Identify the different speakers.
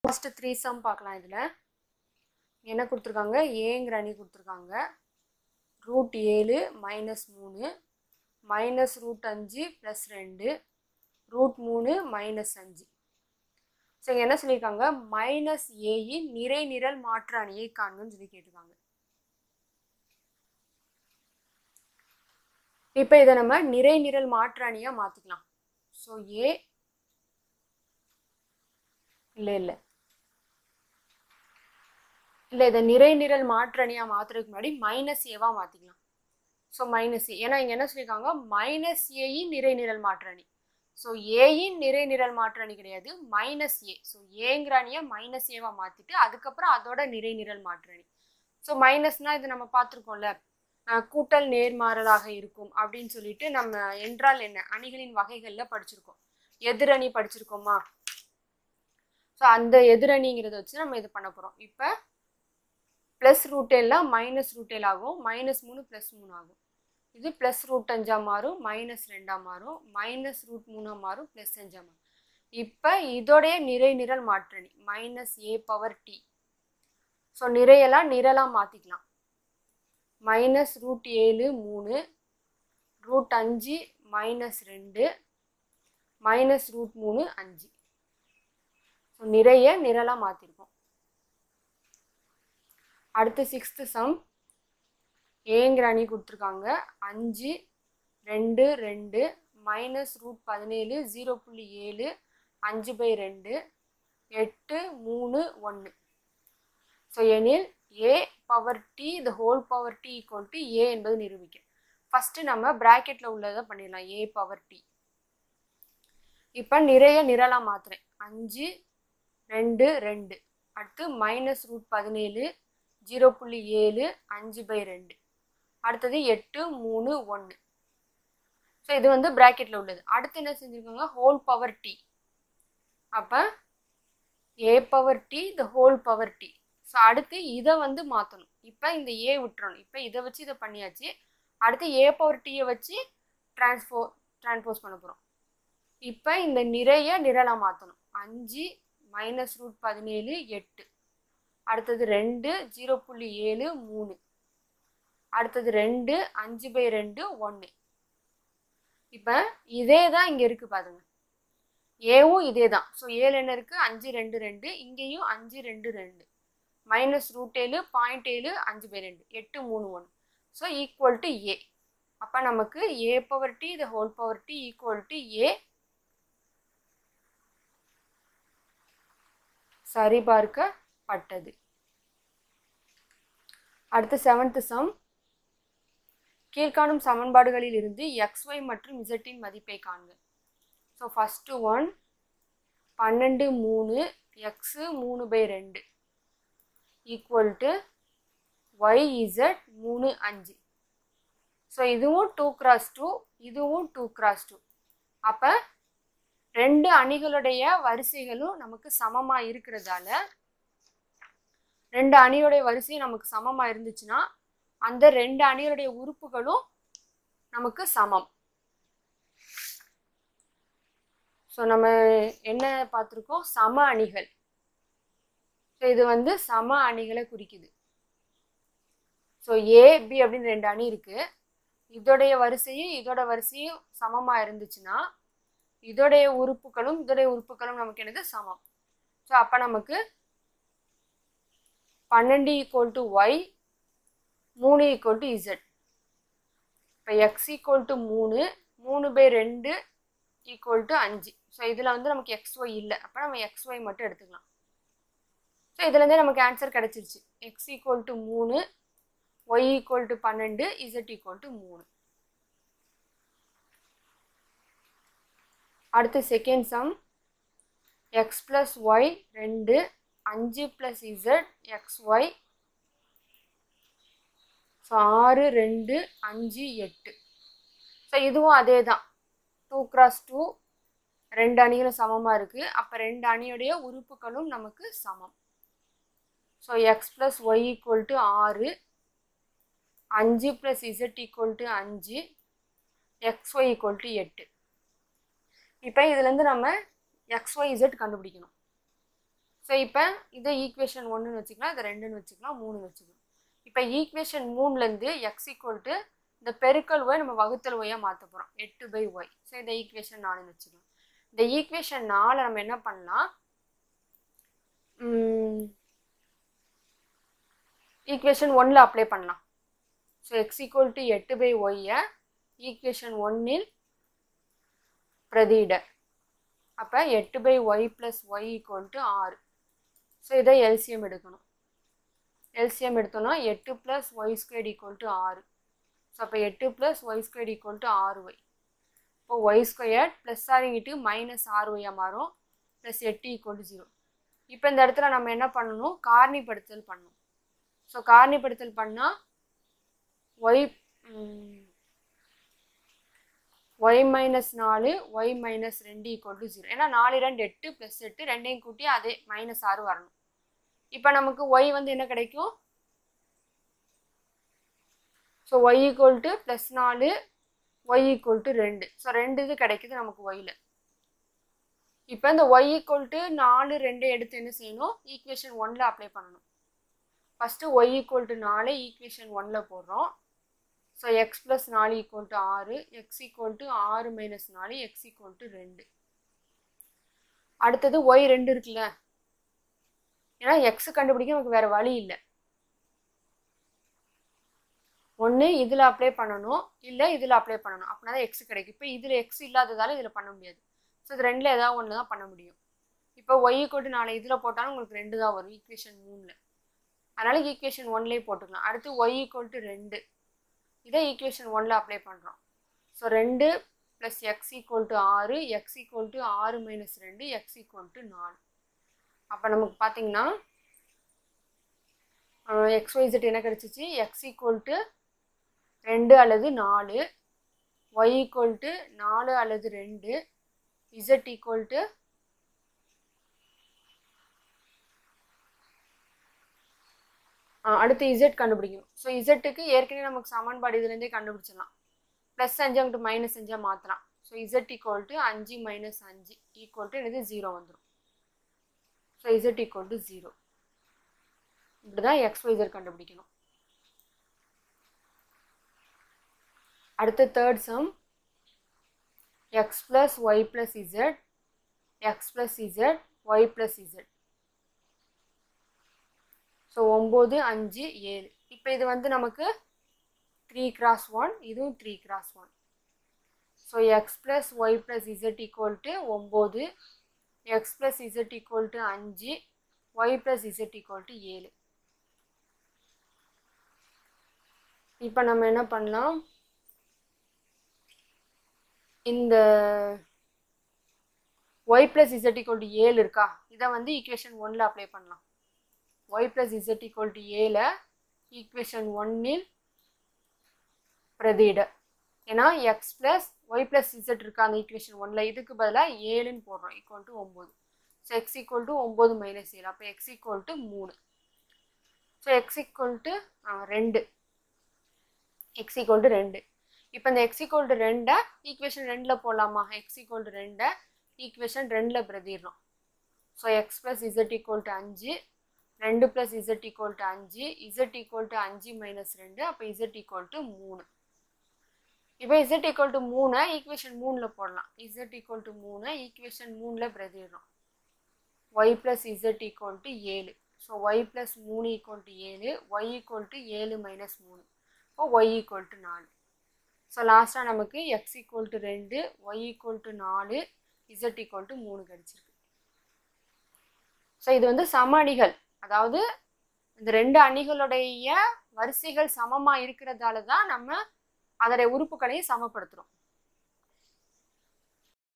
Speaker 1: first three some பார்க்கலாம் இதில் என்ன கொடுத்துருக்காங்க ஏங்கிற அணி கொடுத்துருக்காங்க ரூட் ஏழு மைனஸ் மூணு மைனஸ் ரூட் அஞ்சு ப்ளஸ் ரெண்டு ரூட் மூணு மைனஸ் அஞ்சு ஸோ இங்க என்ன சொல்லியிருக்காங்க மைனஸ் ஏயின் நிறை நிரல் மாற்று அணியை காண்கன்னு சொல்லி கேட்டிருக்காங்க இப்போ இதை நம்ம நிறை நிரல் மாற்று அணியாக மாற்றிக்கலாம் ஸோ ஏ இல்லை இல்லை இல்லை இதை நிறை நிரல் மாற்று அணியாக மாற்றுறதுக்கு முன்னாடி மைனஸ் ஏவா மாற்றிக்கலாம் ஸோ மைனஸ் ஏ ஏன்னா இங்கே என்ன சொல்லியிருக்காங்க மைனஸ் ஏயின் நிறை நிரல் மாற்று அணி ஸோ ஏயின் நிறை நிரல் மாற்று அணி கிடையாது மைனஸ் ஏ ஸோ ஏங்கிற அணியை மைனஸ் ஏவா மாற்றிட்டு அதுக்கப்புறம் அதோட நிறை நிரல் மாற்று அணி ஸோ மைனஸ்னால் இது நம்ம பார்த்துருக்கோம்ல அஹ் கூட்டல் நேர்மாறலாக இருக்கும் அப்படின்னு சொல்லிட்டு நம்ம என்றால் என்ன அணிகளின் வகைகளில் படிச்சிருக்கோம் எதிரணி படிச்சிருக்கோமா ஸோ அந்த எதிரணிங்கிறத வச்சு நம்ம இது பண்ண போகிறோம் இப்போ ப்ளஸ் ரூட்டேல்லாம் மைனஸ் ரூட்டேல் ஆகும் மைனஸ் மூணு ப்ளஸ் மூணு ஆகும் இது ப்ளஸ் ரூட் அஞ்சா மாறும் மைனஸ் ரெண்டாக மாறும் மைனஸ் ரூட் மூணாக மாறும் ப்ளஸ் அஞ்சா மாறும் இப்போ இதோடைய நிறை நிரல் மாற்றணி minus A power T so நிறையெல்லாம் நிரலாக மாற்றிக்கலாம் மைனஸ் ரூட் ஏழு மூணு ரூட் அஞ்சு மைனஸ் ரெண்டு மைனஸ் ரூட் மூணு அஞ்சு ஸோ நிறைய நிரலாக மாற்றிருக்கோம் அடுத்து சிக்ஸ்த்து சம் ஏங்கிற அணி கொடுத்துருக்காங்க அஞ்சு ரெண்டு ரெண்டு மைனஸ் ரூட் பதினேழு ஜீரோ புள்ளி ஏழு அஞ்சு பை ரெண்டு எட்டு மூணு ஒன்று ஸோ எனில் A power T the whole power T equal to A என்பது நிரூபிக்க ஃபஸ்ட்டு நம்ம ப்ராக்கெட்டில் உள்ளதை பண்ணிடலாம் ஏ பவர் டி இப்போ நிறைய நிரலாக மாற்றுறேன் அஞ்சு ரெண்டு ரெண்டு அடுத்து மைனஸ் ரூட் பதினேழு ஜீரோ புள்ளி ஏழு அஞ்சு பை ரெண்டு அடுத்தது எட்டு மூணு ஒன்று ஸோ இது வந்து ப்ராக்கெட்டில் உள்ளது அடுத்து என்ன செஞ்சுருக்காங்க ஹோல் பவர் டி அப்போ A power T the whole power T so அடுத்து இதை வந்து மாற்றணும் இப்போ இந்த ஏ விட்டுறணும் இப்போ இதை வச்சு இதை பண்ணியாச்சு அடுத்து ஏ பவர் டீயை வச்சு ட்ரான்ஸ்போ ட்ரான்ஸ்போஸ் பண்ண போகிறோம் இப்போ இந்த நிறைய நிரலாக மாற்றணும் அஞ்சு மைனஸ் ரூட் பதினேழு எட்டு அடுத்தது ரெண்டு ஜீரோ புள்ளி ஏழு மூணு அடுத்தது ரெண்டு அஞ்சு பை ரெண்டு ஒன்று இப்போ இதே தான் இங்கே இருக்குது பாருங்க ஏவும் இதே தான் ஸோ ஏழு என்ன இருக்குது அஞ்சு ரெண்டு ரெண்டு இங்கேயும் அஞ்சு ரெண்டு ரெண்டு மைனஸ் ரூட் ஏழு பாயிண்ட் ஏழு அஞ்சு பை ரெண்டு எட்டு மூணு ஒன்று ஸோ ஈக்குவல் டு ஏ அப்போ நமக்கு A power T the whole power T equal to A சரிபார்க்கப்பட்டது அடுத்து செவன்த் சம் கீழ்காணும் சமன்பாடுகளில் இருந்து எக்ஸ்ஒய் மற்றும் இசட்டின் மதிப்பை காண்க ஸோ ஃபஸ்ட்டு ஒன் பன்னெண்டு மூணு எக்ஸு மூணு பை ரெண்டு ஈக்குவல் டு ஒய் இசட் மூணு அஞ்சு ஸோ இதுவும் டூ கிராஸ் டூ இதுவும் டூ கிராஸ் டூ அப்போ ரெண்டு அணிகளுடைய வரிசைகளும் நமக்கு சமமாக இருக்கிறதால ரெண்டு அணியோடைய வரிசையும் நமக்கு சமமாக இருந்துச்சுன்னா அந்த ரெண்டு அணிகளுடைய உறுப்புகளும் நமக்கு சமம் ஸோ நம்ம என்ன பார்த்துருக்கோம் சம அணிகள் ஸோ இது வந்து சம அணிகளை குறிக்குது ஸோ ஏ பி அப்படின்னு ரெண்டு அணி இருக்கு இதோடைய வரிசையும் இதோட வரிசையும் சமமாக இருந்துச்சுன்னா இதோடைய உறுப்புகளும் இதோடைய உறுப்புகளும் நமக்கு என்னது சமம் ஸோ அப்போ நமக்கு பன்னெண்டு ஈக்குவல் டு ஒய் மூணு ஈக்குவல் டு இசட் இப்போ எக்ஸ் ஈக்குவல் டு மூணு மூணு பை ரெண்டு ஈக்குவல் டு அஞ்சு ஸோ இதில் வந்து நமக்கு எக்ஸ் ஒய் இல்லை அப்போ நம்ம எக்ஸ் ஒய் மட்டும் எடுத்துக்கலாம் ஸோ இதுலேருந்தே நமக்கு ஆன்சர் கிடச்சிருச்சு எக்ஸ் ஈக்குவல் டு மூணு ஒய் ஈக்குவல் டு பன்னெண்டு இசட் ஈக்குவல் டு மூணு அடுத்து second sum X plus Y ரெண்டு அஞ்சு plus Z X Y so ஆறு ரெண்டு அஞ்சு எட்டு ஸோ இதுவும் அதே தான் டூ கிராஸ் டூ ரெண்டு அணிகளும் சமமாக இருக்குது அப்போ ரெண்டு அணியுடைய உறுப்புகளும் நமக்கு சமம் so X plus Y equal to ஆறு அஞ்சு ப்ளஸ் இசட் ஈக்குவல் டு அஞ்சு எக்ஸ் ஒய் ஈக்குவல் டு எட்டு இப்போ இதுலேருந்து நம்ம எக்ஸ் ஒய் இசட் கண்டுபிடிக்கணும் ஸோ இப்போ இதை ஈக்குவேஷன் ஒன்றுன்னு வச்சுக்கலாம் இதை ரெண்டுன்னு வச்சுக்கலாம் மூணுன்னு வச்சுக்கலாம் இப்போ ஈக்குவேஷன் மூணுலேருந்து எக்ஸ் ஈக்குவல் டு இந்த பெருக்கல் ஒய் நம்ம வகுத்தல் ஒய்யாக மாற்ற போகிறோம் எட்டு பை ஒய் ஸோ இந்த ஈக்குவேஷன் நாலுன்னு வச்சுக்கலாம் இந்த ஈக்குவேஷன் நாலை நம்ம என்ன பண்ணலாம் ஈக்குவேஷன் ஒன்னில் அப்ளை பண்ணலாம் ஸோ எக்ஸ் ஈக்குவல் டு எட்டு பை ஒய்யை ஈக்குவேஷன் ஒன்னில் பிரதியிட அப்போ எட்டு by Y plus Y equal to ஆறு ஸோ இதை எல்சிஎம் எடுக்கணும் எல்சிஎம் எடுத்தோம்னா எட்டு plus Y square equal to ஆறு ஸோ அப்போ எட்டு plus Y square equal to ஆறு ஒய் இப்போ ஒய் ஸ்கொயர் ப்ளஸ் ஆறிங்கிட்டு மைனஸ் ஆறு ஒய்யாக மாறும் ப்ளஸ் எட்டு ஈக்குவல் டு ஜீரோ இப்போ இந்த இடத்துல நம்ம என்ன பண்ணணும் காரணிப்படுத்தல் பண்ணணும் ஸோ காரணிப்படுத்தல் பண்ணால் ஒய் ஒய் மைனஸ் நாலு ஒய் மைனஸ் ரெண்டு ஈக்குவல் டு ஜீரோ ஏன்னா நாலு ரெண்டு எட்டு ப்ளஸ் எட்டு ரெண்டையும் கூட்டி அதே மைனஸ் ஆறு வரணும் இப்போ நமக்கு ஒய் வந்து என்ன கிடைக்கும் so Y equal to plus நாலு ஒய் ஈக்குவல் டு ரெண்டு ஸோ ரெண்டு இது கிடைக்குது நமக்கு ஒய்யில் இப்போ இந்த ஒய் ஈக்குவல் டு நாலு ரெண்டு எடுத்து என்ன செய்யணும் ஈக்குவேஷன் ஒன்னில் அப்ளை பண்ணணும் ஃபஸ்ட்டு ஒய் ஈக்குவல் டு நாலு ஈக்குவேஷன் ஒன்னில் போடுறோம் ஸோ எக்ஸ் ப்ளஸ் நாலு ஈக்குவல் டு ஆறு எக்ஸ் ஈக்குவல் டு ஆறு மைனஸ் நாலு எக்ஸ் ஈக்குவல் டு ரெண்டு அடுத்தது ஒய் ரெண்டு இருக்குல்ல ஏன்னா எக்ஸ் கண்டுபிடிக்க நமக்கு வேறு வழி இல்லை ஒன்று இதில் அப்ளை பண்ணணும் இல்லை இதில் அப்ளை பண்ணணும் அப்படின்னா தான் எக்ஸ் கிடைக்கும் இப்போ இதில் எக்ஸ் இல்லாததால் இதில் பண்ண முடியாது ஸோ இது ரெண்டில் ஏதாவது ஒன்று தான் பண்ண முடியும் இப்போ ஒய் கொண்டு நாளை இதில் போட்டாலும் உங்களுக்கு ரெண்டு தான் வரும் ஈக்குவேஷன் மூணில் அதனால் ஈக்குவேஷன் ஒன்லேயே போட்டுக்கலாம் அடுத்து ஒய் ஈக்குவல் டு ரெண்டு இதை ஈக்குவேஷன் ஒன்னில் அப்ளை பண்ணுறோம் ஸோ ரெண்டு ப்ளஸ் எக்ஸ் ஈக்குவல் டு ஆறு எக்ஸ் ஈக்குவல் டு ஆறு மைனஸ் ரெண்டு எக்ஸ் ஈக்குவல் டு நாலு அப்போ நமக்கு பார்த்தீங்கன்னா எக்ஸ் ஒய்செட் என்ன கிடச்சிச்சு எக்ஸ் ஈக்குவல் டு ரெண்டு அல்லது நாலு ஒய் ஈக்குவல் டு நாலு அல்லது ரெண்டு இசட் ஈக்குவல் டு அடுத்து இசட் கண்டுபிடிக்கணும் ஸோ இசட்டுக்கு ஏற்கனவே நமக்கு சமன்பாடு இதுலேருந்தே கண்டுபிடிச்சிடலாம் ப்ளஸ் அஞ்சு அங்கிட்டு மைனஸ் அஞ்சாக மாற்றலாம் ஸோ இசட் ஈக்குவல் டு அஞ்சு மைனஸ் அஞ்சு ஈக்குவல் டு எனக்கு ஜீரோ வந்துடும் so Z equal to zero இப்படி தான் எக்ஸ் ஒய்சர் கண்டுபிடிக்கணும் அடுத்த third sum X plus Y plus Z X plus Z Y plus Z so ஒம்பது அஞ்சு ஏழு இப்போ இது வந்து நமக்கு த்ரீ கிராஸ் ஒன் இதுவும் three cross one so X plus Y plus Z equal to ஒம்பது X plus Z equal to அஞ்சு Y plus Z equal to ஏழு இப்போ நம்ம என்ன பண்ணலாம் இந்த Y plus Z equal to ஏழு இருக்கா இதை வந்து ஈக்குவேஷன் ஒன்னில் அப்ளை பண்ணலாம் Y plus Z equal to ஏழை ஈக்குவேஷன் ஒன்னில் பிரதியிட ஏன்னா X plus Y plus Z இருக்கா அந்த ஈக்குவேஷன் ஒன்னில் இதுக்கு பதிலாக ஏழுன்னு போடுறோம் ஈக்குவல் டு ஒம்பது ஸோ எக்ஸ் ஈக்குவல் டு ஒம்பது மைனஸ் ஏழு அப்போ எக்ஸ் ஈக்குவல் டு மூணு ஸோ எக்ஸ் ஈக்குவல் டு ரெண்டு எக்ஸ் ஈக்குவல் டு ரெண்டு இப்போ இந்த எக்ஸ் ஈக்குவல் டு ரெண்டை ஈக்குவேஷன் ரெண்டில் போடலாமா எக்ஸ் ஈக்குவல் டு ரெண்டை ஈக்குவேஷன் ரெண்டில் பிரதிடுறோம் so X plus Z equal to அஞ்சு ரெண்டு ப்ளஸ் இசட் ஈக்குவல் டு அஞ்சு இசட் ஈக்குவல் டு அஞ்சு மைனஸ் ரெண்டு அப்போ இசட் ஈக்குவல் டு மூணு இப்போ இசட் ஈக்குவல் டு மூணை ஈக்குவேஷன் மூணில் போடலாம் இசட் ஈக்குவல் டு மூணை ஈக்குவேஷன் மூணில் பிரதிடுறோம் Y plus Z equal to ஏழு ஸோ ஒய் ப்ளஸ் மூணு ஈக்குவல் டு ஏழு ஒய் ஈக்குவல் டு ஏழு மைனஸ் மூணு இப்போ ஒய் ஈக்குவல் டு நாலு ஸோ லாஸ்ட்டாக நமக்கு எக்ஸ் ஈக்குவல் டு ரெண்டு ஒய் ஈக்குவல் டு நாலு இசட் ஈக்குவல் டு மூணு கிடச்சிருக்கு ஸோ இது வந்து சம அணிகள் அதாவது இந்த ரெண்டு அணிகளுடைய வரிசைகள் சமமாக இருக்கிறதால தான் நம்ம அதோடைய உறுப்புகளையும் சமப்படுத்துகிறோம்